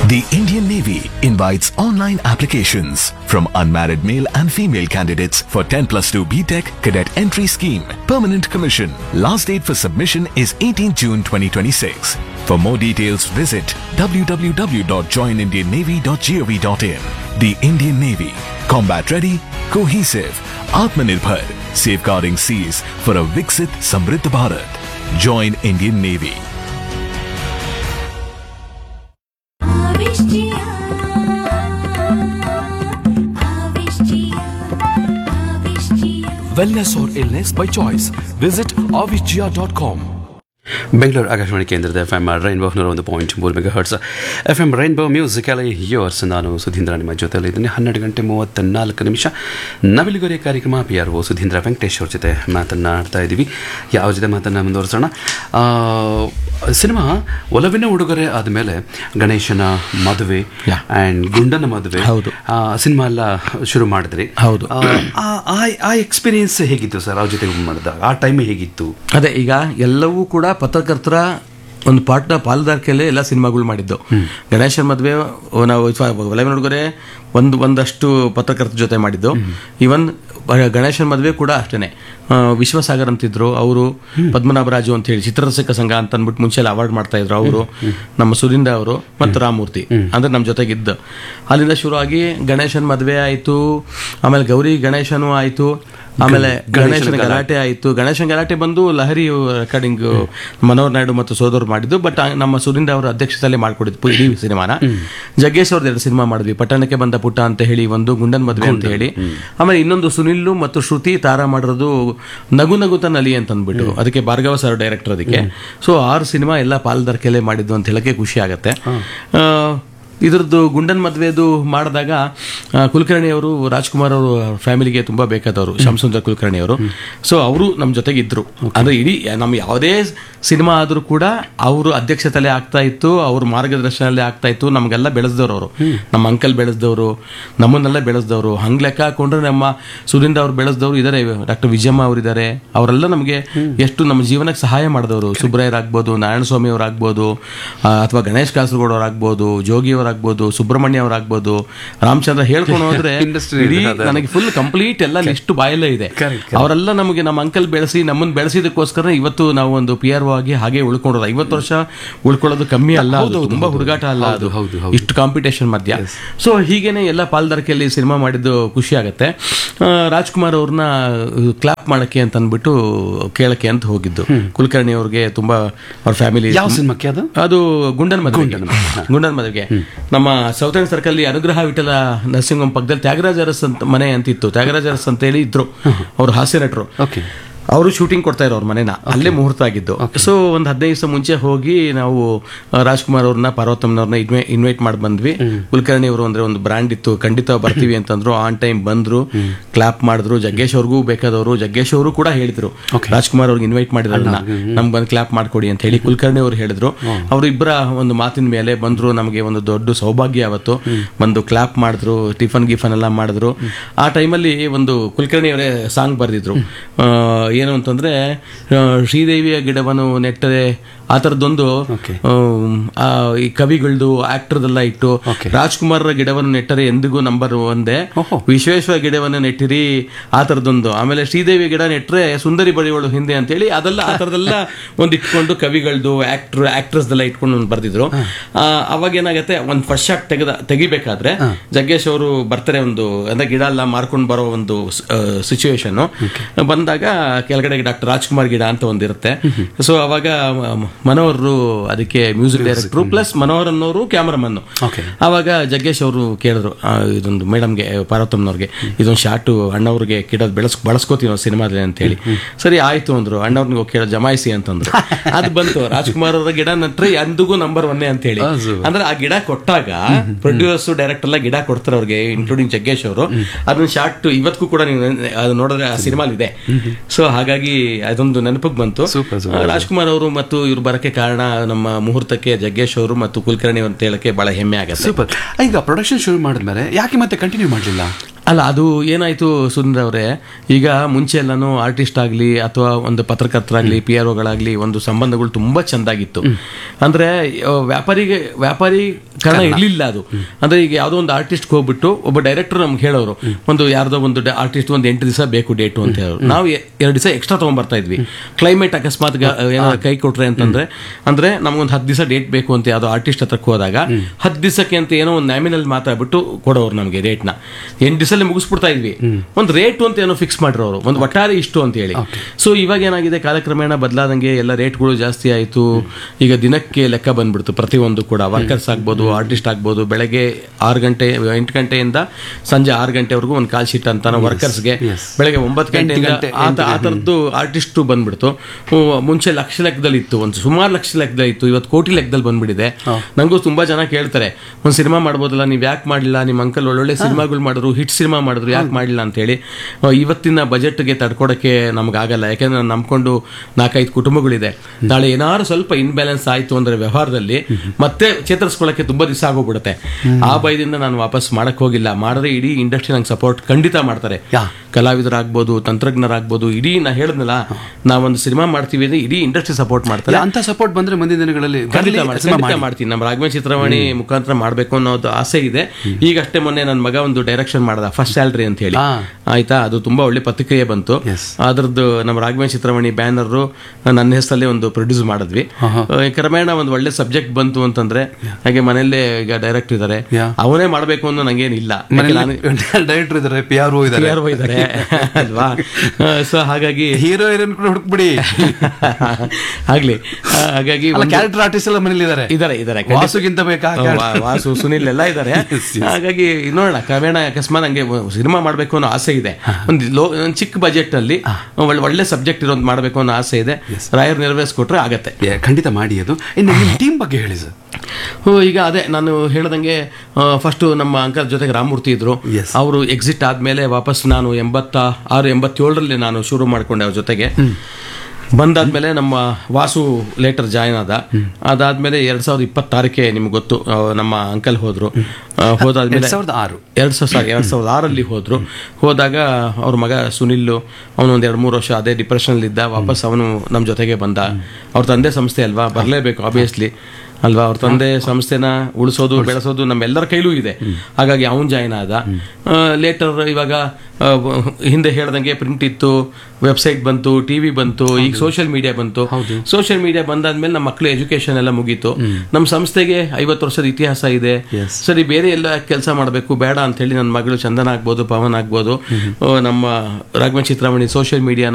The Indian Navy invites online applications from unmarried male and female candidates for 10 plus 2 BTEC cadet entry scheme, permanent commission. Last date for submission is 18 June 2026. For more details, visit www.joinindiannavy.gov.in. The Indian Navy, combat ready, cohesive, Atmanirbhar, safeguarding seas for a Viksit Samriddh Bharat. Join Indian Navy. Avishtiya, Avishtiya, Avishtiya. Wellness or illness by choice. Visit avicgia.com. Bengaluru Akashvani ಕೇಂದ್ರದ F M rainbow ನೂರ ಒಂದು point ಮೂರು megahertz F M Rainbow musically yours ನಾನು ಸುಧೀಂದ್ರ ನಿಮ್ಮ ಜೊತೆಯಲ್ಲಿ ಇದ್ದೀನಿ ಹನ್ನೆರಡು ಗಂಟೆ ಮೂವತ್ತ ನಾಲ್ಕು ನಿಮಿಷ ನವಿಲುಗರಿ ಕಾರ್ಯಕ್ರಮ P R O Sudhindra Venkatesh ಅವ್ರ ಜೊತೆ ಮಾತನಾಡ್ತಾ ಇದ್ದೀವಿ ಯಾವ ಜೊತೆ ಮಾತನ್ನು ಮುಂದುವರಿಸೋಣ ಆ, ಸಿನಿಮಾ ಒಲವಿನ ಉಡುಗೊರೆ ಆದಮೇಲೆ ಗಣೇಶನ ಮದುವೆ Yeah. ಆ್ಯಂಡ್ ಗುಂಡನ ಮದುವೆ ಹೌದು. ಆ, ಸಿನಿಮಾ ಎಲ್ಲ ಶುರು ಮಾಡಿದ್ರಿ ಹೌದು. ಆ, ಆ- ಆ- ಆ ಎಕ್ಸ್ಪೀರಿಯನ್ಸ್ ಹೇಗಿತ್ತು ಸರ್ ಅವ್ರ ಜೊತೆ ಮಾಡಿದಾಗ ಆ ಟೈಮ್ ಹೇಗಿತ್ತು ಅದೇ ಈಗ ಎಲ್ಲವೂ ಕೂಡ ಪತ್ರಕರ್ತರ ಒಂದು ಪಾಟ್ನ ಪಾಲುದಾರಿಕೆಯಲ್ಲೇ ಎಲ್ಲ ಸಿನಿಮಾಗಳು ಮಾಡಿದ್ದು ಗಣೇಶನ್ ಮದುವೆ ನಾವು ಒಲವಿನ ಹುಡುಗರೆ ಒಂದು ಒಂದಷ್ಟು ಪತ್ರಕರ್ತರ ಜೊತೆ ಮಾಡಿದ್ದು ಇವನ್ ಗಣೇಶನ್ ಮದುವೆ ಕೂಡ ಅಷ್ಟೇನೆ ಆ, ವಿಶ್ವಸಾಗರ್ ಅಂತಿದ್ರು ಅವರು ಪದ್ಮನಾಭರಾಜು ಅಂತ ಹೇಳಿ ಚಿತ್ರರಸಿಕ ಸಂಘ ಅಂತ ಅಂದ್ಬಿಟ್ಟು ಮುಂಚೆ ಎಲ್ಲ ಅವಾರ್ಡ್ ಮಾಡ್ತಾ ಇದ್ರು ಅವರು ನಮ್ಮ ಸುರಿಂದ ಅವರು ಮತ್ತು ರಾಮೂರ್ತಿ ಅಂದ್ರೆ ನಮ್ಮ ಜೊತೆಗಿದ್ದು ಅಲ್ಲಿಂದ ಶುರು ಆಗಿ ಗಣೇಶನ್ ಮದುವೆ ಆಯಿತು ಆಮೇಲೆ ಗೌರಿ ಗಣೇಶನು ಆಯಿತು ಆಮೇಲೆ ಗಣೇಶನ ಗಲಾಟೆ ಆಯಿತು ಗಣೇಶನ ಗಲಾಟೆ ಬಂದು ಲಹರಿ ರೆಕಾರ್ಡಿಂಗ್ ಮನೋಹರ್ ನಾಯ್ಡು ಮತ್ತು ಸೋದರು ಮಾಡಿದ್ದು ಬಟ್ ನಮ್ಮ ಸುರಿಂದ ಅವರ ಅಧ್ಯಕ್ಷತೆಯಲ್ಲಿ ಮಾಡ್ಕೊಡಿದ್ದು ಇಡೀ ಸಿನಿಮಾನ ಜಗ್ಗೇಶ್ ಅವ್ರದ್ದು ಎರಡು ಸಿನಿಮಾ ಮಾಡಿದ್ವಿ ಪಟ್ಟಣಕ್ಕೆ ಬಂದ ಪುಟ್ಟ ಅಂತ ಹೇಳಿ ಒಂದು ಗುಂಡನ್ ಮದುವೆ ಅಂತ ಹೇಳಿ ಆಮೇಲೆ ಇನ್ನೊಂದು ಸುನಿಲ್ ಮತ್ತು ಶ್ರುತಿ ತಾರಾ ಮಾಡಿರೋದು ನಗು ನಗುತ ನಲಿ ಅಂತ ಅಂದ್ಬಿಟ್ಟು ಅದಕ್ಕೆ ಭಾರ್ಗವ ಸರ್ ಡೈರೆಕ್ಟರ್ ಅದಕ್ಕೆ ಸೊ ಆರು ಸಿನಿಮಾ ಎಲ್ಲ ಪಾಲ್ದಾರಿಕೆಯಲ್ಲೇ ಮಾಡಿದ್ದು ಅಂತ ಹೇಳಕ್ಕೆ ಖುಷಿ ಆಗತ್ತೆ ಆ, ಇದ್ರದ್ದು ಗುಂಡನ್ ಮದುವೆದು ಮಾಡಿದಾಗ ಆ, ಕುಲಕರ್ಣಿ ಅವರು ರಾಜ್ಕುಮಾರ್ ಅವರು ಫ್ಯಾಮಿಲಿಗೆ ತುಂಬಾ ಬೇಕಾದವರು ಶ್ಯಾಮಸುಂದರ್ ಕುಲಕರ್ಣಿ ಅವರು ಸೊ ಅವರು ನಮ್ಮ ಜೊತೆಗೆ ಇದ್ರು ಅಂದ್ರೆ ಇಡೀ ನಮ್ಮ ಯಾವುದೇ ಸಿನಿಮಾ ಆದರೂ ಕೂಡ ಅವರು ಅಧ್ಯಕ್ಷತೆಯಲ್ಲೇ ಆಗ್ತಾ ಇತ್ತು ಅವ್ರ ಮಾರ್ಗದರ್ಶನಲ್ಲೇ ಆಗ್ತಾ ಇತ್ತು ನಮಗೆಲ್ಲ ಬೆಳೆಸಿದವರು ಅವರು ನಮ್ಮ ಅಂಕಲ್ ಬೆಳೆಸಿದವರು ನಮ್ಮನ್ನೆಲ್ಲ ಬೆಳೆಸಿದವರು ಹಂಗ್ ಲೆಕ್ಕ ಹಾಕೊಂಡ್ರೆ ನಮ್ಮ ಸುರಿಂದ ಅವ್ರು ಬೆಳೆಸಿದವರು ಇದ್ದಾರೆ ಡಾಕ್ಟರ್ ವಿಜಯಮ್ಮ ಅವರಿದ್ದಾರೆ ಅವರೆಲ್ಲ ನಮಗೆ ಎಷ್ಟು ನಮ್ಮ ಜೀವನಕ್ಕೆ ಸಹಾಯ ಮಾಡಿದವರು ಸುಬ್ರಾಯರಾಗ್ಬೋದು ನಾರಾಯಣಸ್ವಾಮಿ ಅವರಾಗ್ಬೋದು ಅಥವಾ ಗಣೇಶ್ ಕಾಸರಗೋಡ್ ಅವರಾಗ್ಬೋದು ಜೋಗಿ ಅವರಾಗ್ಬೋದು ಸುಬ್ರಹ್ಮಣ್ಯ ಅವರಾಗ್ಬೋದು ರಾಮಚಂದ್ರ ಹೇಳ್ಕೊಂಡು ಹೋದ್ರೆ Industry ಇಡೀ ಇದೆ, ಅದೇ. ನನಗೆ ಫುಲ್ ಕಂಪ್ಲೀಟ್ ಎಲ್ಲ ಲಿಸ್ಟ್ ಬಾಯಲ್ಲೇ ಇದೆ ಅವರೆಲ್ಲ ನಮಗೆ ನಮ್ಮ ಅಂಕಲ್ ಬೆಳೆಸಿ ನಮ್ಮನ್ನ ಬೆಳೆಸಿದಕ್ಕೋಸ್ಕರ ಇವತ್ತು ನಾವು ಒಂದು ಪಿ ಆರ್ ಆಗಿ ಹಾಗೆ ಉಳ್ಕೊಂಡ್ರು ಐವತ್ತು ವರ್ಷ ಉಳ್ಕೊಳ್ಳೋದು ಕಮ್ಮಿ ಅಲ್ಲ ಅದು. ತುಂಬಾ ಹುಡುಗಾಟ ಅಲ್ಲ ಅದು ಹೌದು, ಹೌದು. ಇಷ್ಟು ಕಾಂಪಿಟೇಷನ್ ಮಧ್ಯ ಸೊ ಹೀಗೇನೆ ಎಲ್ಲ ಪಾಲ್ದಾರಿಕೆಯಲ್ಲಿ ಸಿನಿಮಾ ಮಾಡಿದ್ದು ಖುಷಿ ಆಗತ್ತೆ ಆ, ರಾಜ್ಕುಮಾರ್ ಅವ್ರನ್ನ ಕ್ಲಾಪ್ ಮಾಡಕ್ಕೆ ಅಂತ ಅಂದ್ಬಿಟ್ಟು ಕೇಳಕ್ಕೆ ಅಂತ ಹೋಗಿದ್ದು ಕುಲಕರ್ಣಿ ಅವ್ರಿಗೆ ತುಂಬಾ ಅವ್ರ ಫ್ಯಾಮಿಲಿ ಯಾವ ಸಿನಿಮಾಕ್ಕೆ ಅದು ಅದು ಗುಂಡನ್ ಮದುವೆ ಗುಂಡನ್ ಮದುವೆಗೆ ನಮ್ಮ ಸೌತರ್ನ್ ಸರ್ಕಲ್ ಅನುಗ್ರಹ ವಿಠಲ ನರ್ಸಿಂಗ್ ಹೋಮ್ ಪಕ್ಕದಲ್ಲಿ ತ್ಯಾಗರಾಜ ಅರಸ್ ಅಂತ ಮನೆ ಅಂತಿತ್ತು ತ್ಯಾಗರಾಜ ಅರಸ್ ಅಂತ ಹೇಳಿ ಇದ್ರು ಅವ್ರು ಹಾಸ್ಯ ನಟರು ಓಕೆ ಅವರು ಶೂಟಿಂಗ್ ಕೊಡ್ತಾ ಇರೋ ಅವ್ರ ಮನೆನ ಅಲ್ಲೇ ಮುಹೂರ್ತ ಆಗಿದ್ದು ಸೊ ಒಂದು ಹದಿನೈದು ದಿವಸ ಮುಂಚೆ ಹೋಗಿ ನಾವು ಆ, ರಾಜ್ಕುಮಾರ್ ಅವ್ರನ್ನ ಪಾರ್ವತಮ್ಮನವ್ರನ್ನ ಇನ್ವೈಟ್ ಮಾಡಿ ಬಂದ್ವಿ ಕುಲಕರ್ಣಿ ಅವರು ಅಂದ್ರೆ ಒಂದು ಬ್ರ್ಯಾಂಡ್ ಇತ್ತು ಖಂಡಿತ ಬರ್ತೀವಿ ಅಂತಂದ್ರು ಆನ್ ಟೈಮ್ ಬಂದ್ರು ಕ್ಲಾಪ್ ಮಾಡಿದ್ರು ಜಗ್ಗೇಶ್ ಅವ್ರಿಗೂ ಬೇಕಾದವರು ಜಗ್ಗೇಶ್ ಅವರು ಕೂಡ ಹೇಳಿದ್ರು ರಾಜ್ಕುಮಾರ್ ಅವ್ರಿಗೆ ಇನ್ವೈಟ್ ಮಾಡಿದ್ರನ್ನ ನಮ್ಗೆ ಬಂದು ಕ್ಲಾಪ್ ಮಾಡ್ಕೊಡಿ ಅಂತ ಹೇಳಿ ಕುಲಕರ್ಣಿ ಅವರು ಹೇಳಿದ್ರು ಅವರು ಇಬ್ಬರ ಒಂದು ಮಾತಿನ ಮೇಲೆ ಬಂದ್ರು ನಮಗೆ ಒಂದು ದೊಡ್ಡ ಸೌಭಾಗ್ಯ ಅವತ್ತು ಬಂದು ಕ್ಲಾಪ್ ಮಾಡಿದ್ರು ಟಿಫನ್ ಗಿಫನ್ ಎಲ್ಲ ಮಾಡಿದ್ರು ಆ ಟೈಮಲ್ಲಿ ಒಂದು ಕುಲಕರ್ಣಿ ಅವರೇ ಸಾಂಗ್ ಬರೆದಿದ್ರು ಏನು ಅಂತಂದ್ರೆ ಆ, ಶ್ರೀದೇವಿಯ ಗಿಡವನ್ನು ನೆಟ್ಟರೆ ಆ ಥರದ್ದೊಂದು ಆಮ್, ಆ, ಈ ಕವಿಗಳದು ಆಕ್ಟರ್ದೆಲ್ಲ ಇಟ್ಟು ರಾಜ್ಕುಮಾರ್ರ ಗಿಡವನ್ನು ನೆಟ್ಟರೆ ಎಂದಿಗೂ ನಂಬರ್ ಒಂದೇ ವಿಶ್ವೇಶ್ವರ ಗಿಡವನ್ನು ನೆಟ್ಟಿರಿ ಆ ಥರದ್ದೊಂದು ಆಮೇಲೆ ಶ್ರೀದೇವಿ ಗಿಡ ನೆಟ್ಟರೆ ಸುಂದರಿ ಬಳಿವಳು ಹಿಂದೆ ಅಂತೇಳಿ ಅದೆಲ್ಲ ಆ ಥರದ್ದೆಲ್ಲ ಒಂದು ಇಟ್ಕೊಂಡು ಕವಿಗಳದು ಆಕ್ಟರ್ ಆಕ್ಟ್ರಸ್ದೆಲ್ಲ ಇಟ್ಕೊಂಡು ಒಂದು ಬರ್ದಿದ್ರು ಆ, ಅವಾಗ ಏನಾಗತ್ತೆ ಒಂದು ಫಸ್ಟ್ ಶಾಟ್ ತೆಗೆದ ತೆಗಿಬೇಕಾದ್ರೆ ಜಗ್ಗೇಶ್ ಅವರು ಬರ್ತಾರೆ ಒಂದು ಅಂದ್ರೆ ಗಿಡ ಎಲ್ಲ ಮಾರ್ಕೊಂಡು ಬರೋ ಒಂದು ಸಿಚುವೇಶನ್ ಬಂದಾಗ ಕೆಳಗಡೆ ಡಾಕ್ಟರ್ ರಾಜ್ಕುಮಾರ್ ಗಿಡ ಅಂತ ಒಂದಿರುತ್ತೆ ಸೊ ಅವಾಗ ಮ- ಮನೋಹರ್ ಅದಕ್ಕೆ ಮ್ಯೂಸಿಕ್ ಡೈರೆಕ್ಟ್ರು ಪ್ಲಸ್ ಮನೋಹರ್ ಅನ್ನೋರು ಕ್ಯಾಮ್ರಾಮನ್ ಅವಾಗ ಜಗ್ಗೇಶ್ ಅವರು ಕೇಳಿದ್ರು ಆ, ಇದೊಂದು ಮೇಡಮ್ಗೆ ಪಾರ್ವತಮ್ಮನವ್ರಿಗೆ ಇದೊಂದು ಶಾರ್ಟು ಅಣ್ಣವ್ರಿಗೆ ಗಿಡ ಬೆಳೆಸ್ ಬಳಸ್ಕೋತೀವಿ ನಾವು ಸಿನಿಮಾದಲ್ಲಿ ಅಂತ ಹೇಳಿ ಸರಿ ಆಯ್ತು ಅಂದ್ರು ಅಣ್ಣವ್ರನ್ನ ಹೋಗಿ ಕೇಳೋ ಜಮಾಯಿಸಿ ಅಂತಂದ್ರು ಅದು ಬಂತು ರಾಜ್ಕುಮಾರ್ ಅವರ ಗಿಡ ನಟ್ರೆ ಎಂದಿಗೂ ನಂಬರ್ ಒನ್ನೇ ಅಂತ ಹೇಳಿ ಅಂದ್ರೆ ಆ ಗಿಡ ಕೊಟ್ಟಾಗ ಪ್ರೊಡ್ಯೂಸರ್ ಡೈರೆಕ್ಟರ್ ಎಲ್ಲ ಗಿಡ ಕೊಡ್ತಾರೆ ಅವ್ರಿಗೆ ಇನ್ಕ್ಲೂಡಿಂಗ್ ಜಗ್ಗೇಶ್ ಅವರು ಅದನ್ನ ಶಾರ್ಟ್ ಇವತ್ತಿಗೂ ಕೂಡ ನೀವು ನೆನ್- ಅದು ನೋಡಿದ್ರೆ ಆ ಸಿನಿಮಾಲ್ ಇದೆ ಸೊ ಹಾಗಾಗಿ ಅದೊಂದು ನೆನಪಿಗೆ ಬಂತು ಆ, ರಾಜ್ಕುಮಾರ್ ಅವರು ಮತ್ತು ಇವ್ರು ಬರಕ್ಕೆ ಕಾರಣ ನಮ್ಮ ಮುಹೂರ್ತಕ್ಕೆ ಜಗ್ಗೇಶ್ ಅವರು ಮತ್ತು ಕುಲಕರ್ಣಿ ಅಂತ ಹೇಳಕ್ಕೆ ಬಹಳ ಹೆಮ್ಮೆ ಆಗತ್ತೆ ಸೂಪರ್ ಈಗ ಪ್ರೊಡಕ್ಷನ್ ಶುರು ಮಾಡಿದ್ಮೇಲೆ ಯಾಕೆ ಮತ್ತೆ ಕಂಟಿನ್ಯೂ ಮಾಡಲಿಲ್ಲ ಅಲ್ಲ ಅದು ಏನಾಯ್ತು ಸುಂದರ್ ಅವರೇ ಈಗ ಮುಂಚೆ ಎಲ್ಲಾನು ಆರ್ಟಿಸ್ಟ್ ಆಗಲಿ ಅಥವಾ ಒಂದು ಪತ್ರಕರ್ತರಾಗ್ಲಿ ಪಿ ಆರ್ ಒಗಳಾಗಲಿ ಒಂದು ಸಂಬಂಧಗಳು ತುಂಬಾ ಚೆಂದಾಗಿತ್ತು ಅಂದ್ರೆ ಆ, ವ್ಯಾಪಾರಿಗೆ ವ್ಯಾಪಾರಿ ಕಾರಣ ಇರ್ಲಿಲ್ಲ ಅದು ಅಂದ್ರೆ ಈಗ ಯಾವುದೋ ಒಂದು ಆರ್ಟಿಸ್ಟ್ ಹೋಗ್ಬಿಟ್ಟು ಒಬ್ಬ ಡೈರೆಕ್ಟರ್ ನಮ್ಗೆ ಹೇಳೋರು ಒಂದು ಯಾರ್ದೋ ಒಂದು ಆರ್ಟಿಸ್ಟ್ ಒಂದು ಎಂಟು ದಿವಸ ಬೇಕು ಡೇಟು ಅಂತ ಹೇಳೋರು ನಾವು ಎ- ಎರಡು ದಿವಸ ಎಕ್ಸ್ಟ್ರಾ ತಗೊಂಡ್ಬರ್ತಾ ಇದ್ವಿ ಕ್ಲೈಮೇಟ್ ಅಕಸ್ಮಾತ್ ಗ- ಏನಾದ್ರು ಕೈ ಕೊಟ್ರೆ ಅಂತಂದ್ರೆ ಅಂದ್ರೆ ನಮ್ಗೊಂದು ಹತ್ತು ದಿವಸ ಡೇಟ್ ಬೇಕು ಅಂತ ಯಾವುದೋ ಆರ್ಟಿಸ್ಟ್ ಹತ್ರಕ್ಕೆ ಹೋದಾಗ ಹತ್ತು ದಿವಸಕ್ಕೆ ಅಂತ ಏನೋ ಒಂದು ನ್ಯಾಮಿನಲ್ಲಿ ಮಾತಾಡ್ಬಿಟ್ಟು ಕೊಡೋರು ನಮಗೆ ರೇಟ್ನ ಎಂಟು ದಿವಸಲ್ಲಿ ಮುಗಿಸ್ಬಿಡ್ತಾ ಇದ್ವಿ ಒಂದು ರೇಟ್ ಅಂತ ಏನೋ ಫಿಕ್ಸ್ ಮಾಡಿರೋರು ಒಂದು ಒಟ್ಟಾರೆ ಇಷ್ಟು ಅಂತ ಹೇಳಿ ಸೊ ಇವಾಗ ಏನಾಗಿದೆ ಕಾಲಕ್ರಮೇಣ ಬದಲಾದಂಗೆ ಎಲ್ಲ ರೇಟ್ಗಳು ಜಾಸ್ತಿ ಆಯಿತು ಈಗ ದಿನಕ್ಕೆ ಲೆಕ್ಕ ಬಂದ್ಬಿಡ್ತು ಪ್ರತಿಯೊಂದು ಕೂಡ ವರ್ಕರ್ಸ್ ಆಗ್ಬೋದು ಆರ್ಟಿಸ್ಟ್ ಆಗ್ಬೋದು ಬೆಳಗ್ಗೆ ಆರು ಗಂಟೆ ಎಂಟು ಗಂಟೆಯಿಂದ ಸಂಜೆ ಆರು ಗಂಟೆವರೆಗೂ ಒಂದು ಕಾಲ್ ಶೀಟ್ ಅಂತಾನೆ ವರ್ಕರ್ಸ್ಗೆ ಬೆಳಗ್ಗೆ ಒಂಬತ್ತು ಗಂಟೆಯಿಂದ ಗಂಟೆ, ಆ ತ- ಆ ಥರದ್ದು ಆರ್ಟಿಸ್ಟು ಬಂದ್ಬಿಡ್ತು ಹ್ಮ್, ಮುಂಚೆ ಲಕ್ಷ ಲೆಕ್ಕದಲ್ಲಿ ಇತ್ತು ಒಂದು ಸುಮಾರು ಲಕ್ಷ ಲೆಕ್ಕದಲ್ಲಿ ಇತ್ತು ಇವತ್ತು ಕೋಟಿ ಲೆಕ್ಕದಲ್ಲಿ ಬಂದ್ಬಿಟ್ಟಿದೆ ನಂಗೂ ತುಂಬಾ ಜನ ಕೇಳ್ತಾರೆ ಒಂದು ಸಿನಿಮಾ ಮಾಡ್ಬೋದಲ್ಲ ನೀವು ಯಾಕೆ ಮಾಡಲಿಲ್ಲ ನಿಮ್ಮ ಅಂಕಲ್ ಒಳ್ಳೊಳ್ಳೆ ಸಿನಿಮಾಗಳು ಮಾಡಿದ್ರು ಹಿಟ್ ಸಿನಿಮಾ ಮಾಡಿದ್ರು ಯಾಕೆ ಮಾಡಲಿಲ್ಲ ಅಂತೇಳಿ ಆ, ಇವತ್ತಿನ ಬಜೆಟ್ಗೆ ತಡ್ಕೊಡಕ್ಕೆ ನಮ್ಗಾಗಲ್ಲ ಯಾಕೆಂದ್ರೆ ನಾನು ನಂಬ್ಕೊಂಡು ನಾಲ್ಕೈದು ಕುಟುಂಬಗಳಿದೆ ನಾಳೆ ಏನಾದ್ರು ಸ್ವಲ್ಪ ಇನ್ಬ್ಯಾಲೆನ್ಸ್ ಆಯ್ತು ಅಂದ್ರೆ ವ್ಯವಹಾರದಲ್ಲಿ ಮತ್ತೆ ಚೇತರಿಸ್ಕೊಳ್ಳೋಕೆ ತುಂಬಾ ದಿವಸ ಆಗೋಗ್ಬಿಡುತ್ತೆ ಆ ಭಯದಿಂದ ನಾನು ವಾಪಸ್ ಮಾಡಕ್ ಹೋಗಿಲ್ಲ ಮಾಡಿದ್ರೆ ಇಡೀ ಇಂಡಸ್ಟ್ರಿ ನಂಗೆ ಸಪೋರ್ಟ್ ಖಂಡಿತ ಮಾಡ್ತಾರೆ ಯಾ. ಕಲಾವಿದರಾಗ್ಬೋದು ತಂತ್ರಜ್ಞರಾಗ್ಬೋದು ಇಡೀ ನಾ ಹೇಳಿದ್ನಲ್ಲ ನಾವೊಂದು ಸಿನಿಮಾ ಮಾಡ್ತೀವಿ ಅಂದ್ರೆ ಇಡೀ ಇಂಡಸ್ಟ್ರಿ ಸಪೋರ್ಟ್ ಮಾಡ್ತಾರೆ ಅಂತ ಸಪೋರ್ಟ್ ಬಂದ್ರೆ ಮುಂದಿನ ದಿನಗಳಲ್ಲಿ ಖಂಡಿತ ಬರ್ಲಿ, ಮಾಡಿ- ಸಿನಿಮಾ ಖಂಡಿತ ಮಾಡಿ. ಮಾಡ್ತೀನಿ ನಮ್ಮ ರಾಘವೇಂದ್ರ ಚಿತ್ರವಾಣಿ ಮುಖಾಂತರ ಮಾಡಬೇಕು ಅನ್ನೋದು ಆಸೆ ಇದೆ ಈಗಷ್ಟೇ ಮೊನ್ನೆ ನನ್ನ ಮಗ ಒಂದು ಡೈರೆಕ್ಷನ್ ಮಾಡ್ದ ಫಸ್ಟ್ ಸ್ಯಾಲ್ರಿ ಅಂತ ಹೇಳಿ ಹಾ. ಆಯ್ತಾ ಅದು ತುಂಬಾ ಒಳ್ಳೆ ಪ್ರತಿಕ್ರಿಯೆ ಬಂತು Yes. ಅದ್ರದ್ದು ನಮ್ಮ ರಾಘವೇಂದ್ರ ಚಿತ್ರವಾಣಿ ಬ್ಯಾನರ್ ನನ್ನ ಹೆಸರಲ್ಲಿ ಒಂದು ಪ್ರೊಡ್ಯೂಸ್ ಮಾಡಿದ್ವಿ ಆ, ಕ್ರಮೇಣ ಒಂದು ಒಳ್ಳೆ ಸಬ್ಜೆಕ್ಟ್ ಬಂತು ಅಂತಂದ್ರೆ ಹಾಗೆ ಮನೆಯಲ್ಲೇ ಈಗ ಡೈರೆಕ್ಟ್ ಇದ್ದಾರೆ Yeah. ಅವನೇ ಮಾಡಬೇಕು ಅನ್ನೋ ನಂಗೇನಿಲ್ಲ ಡೈರೆಕ್ಟರ್ ಇದಾರೆ ಪಿ ಆರ್ ಇದಾರೆ ಯಾರು ಇದ್ದಾರೆ ಅಲ್ವಾ ಸೊ ಹಾಗಾಗಿ ಹೀರೋ ಹೀರೋಯಿನ್ ಕೂಡ ಹುಡುಕ್ಬಿಡಿ ಆಗ್ಲಿ ಆ, ಹಾಗಾಗಿ ಅಲ್ಲ ಒಂದು- ಕ್ಯಾರೆಕ್ಟರ್ ಆರ್ಟಿಸ್ಟ್ ಎಲ್ಲ ಮನೇಲಿ ಇದಾರೆ ಇದಾರೆ ಇದಾರೆ ವಾಸುಗಿಂತ ಬೇಕಾ ವಾ- ವಾಸು ಸುನಿಲ್ ಎಲ್ಲ ಇದ್ದಾರೆ Yes, yes. ಹಾಗಾಗಿ ನೋಡೋಣ ಕ್ರಮೇಣ ಅಕಸ್ಮಾತ್ ಹಂಗೆ ಸಿನಿಮಾ ಮಾಡಬೇಕು ಅನ್ನೋ ಆಸೆ ಇದೆ ಒಂದು ಲೋ ಒಂದು ಚಿಕ್ಕ ಬಜೆಟ್ ಅಲ್ಲಿ ಒಳ್ಳೆ ಒಳ್ಳೆ ಸಬ್ಜೆಕ್ಟ್ ಇರೋದು ಮಾಡಬೇಕು ಅನ್ನೋ ಆಸೆ ಇದೆ ರಾಯರ್ ನೆರವೇರಿಸ್ಕೊಟ್ರೆ ಆಗತ್ತೆ ಏ, ಖಂಡಿತ ಮಾಡಿ ಅದು ಇನ್ನು ನಿಮ್ಮ ಟೀಮ್ ಬಗ್ಗೆ ಹೇಳಿ ಸರ್ ಹ್ಞೂ, ಈಗ ಅದೇ ನಾನು ಹೇಳ್ದಂಗೆ ಫಸ್ಟ್ ನಮ್ಮ ಅಂಕಲ್ ಜೊತೆಗೆ ರಾಮಮೂರ್ತಿ ಇದ್ರು Yes. ಅವರು ಎಕ್ಸಿಟ್ ಆದ್ಮೇಲೆ ವಾಪಸ್ ನಾನು ಎಂಬತ್ತ ಆರು ಎಂಬತ್ತೇಳರಲ್ಲಿ ನಾನು ಶುರು ಮಾಡ್ಕೊಂಡೆ ಅವ್ರ ಜೊತೆಗೆ ಬಂದಾದ್ಮೇಲೆ ನಮ್ಮ ವಾಸು ಲೇಟರ್ ಜಾಯ್ನ್ ಆದ ಅದಾದ್ಮೇಲೆ ಎರಡ್ ಸಾವಿರದ ಇಪ್ಪತ್ತಾರಕ್ಕೆ ನಿಮ್ಗೆ ಗೊತ್ತು ಆ, ನಮ್ಮ ಅಂಕಲ್ ಹೋದ್ರು ಆ, ಹೋದಾದ್ಮೇಲೆ ಎರಡ್ ಸಾವಿರದ ಆರು ಎರಡ್ ಸಾವಿರ ಸಾರಿ ಎರಡ್ ಸಾವಿರದ ಆರಲ್ಲಿ ಹೋದ್ರು ಹೋದಾಗ ಅವ್ರ ಮಗ ಸುನಿಲ್ ಅವನು ಒಂದ್ ಎರಡು ಮೂರು ವರ್ಷ ಅದೇ ಡಿಪ್ರೆಷನ್ ಇದ್ದ ವಾಪಸ್ ಅವನು ನಮ್ಮ ಜೊತೆಗೆ ಬಂದ ಅವ್ರ ತಂದೆ ಸಂಸ್ಥೆ ಅಲ್ವಾ ಬರಲೇಬೇಕು ಆಬ್ವಿಯಸ್ಲಿ ಅಲ್ವಾ ಅವ್ರ ತಂದೆ ಸಂಸ್ಥೆನ ಉಳಿಸೋದು ಬೆಳೆಸೋದು ನಮ್ಮೆಲ್ಲರ ಕೈಲೂ ಇದೆ ಹಾಗಾಗಿ ಅವನು ಜಾಯ್ನ್ ಆದ ಲೇಟರ್ ಇವಾಗ ಆ, ಹಿಂದೆ ಹೇಳ್ದಂಗೆ ಪ್ರಿಂಟ್ ಇತ್ತು ವೆಬ್ಸೈಟ್ ಬಂತು ಟಿವಿ ಬಂತು ಈಗ ಸೋಷಿಯಲ್ ಮೀಡಿಯಾ ಬಂತು ಸೋಷಿಯಲ್ ಮೀಡಿಯಾ ಬಂದಾದ್ಮೇಲೆ ನಮ್ಮ ಮಕ್ಕಳು ಎಜುಕೇಶನ್ ಎಲ್ಲ ಮುಗೀತು ನಮ್ಮ ಸಂಸ್ಥೆಗೆ ಐವತ್ತು ವರ್ಷದ ಇತಿಹಾಸ ಇದೆ ಸರಿ ಬೇರೆ ಎಲ್ಲ ಕೆಲಸ ಮಾಡಬೇಕು ಬೇಡ ಅಂತ ಹೇಳಿ ನನ್ನ ಮಗಳು ಚಂದನ ಆಗ್ಬೋದು ಪವನ್ ಆಗ್ಬೋದು ಆ, ನಮ್ಮ ರಾಘವೇಂದ್ರ ಚಿತ್ರಾಮಣಿ ಸೋಷಿಯಲ್ ಮೀಡಿಯಾ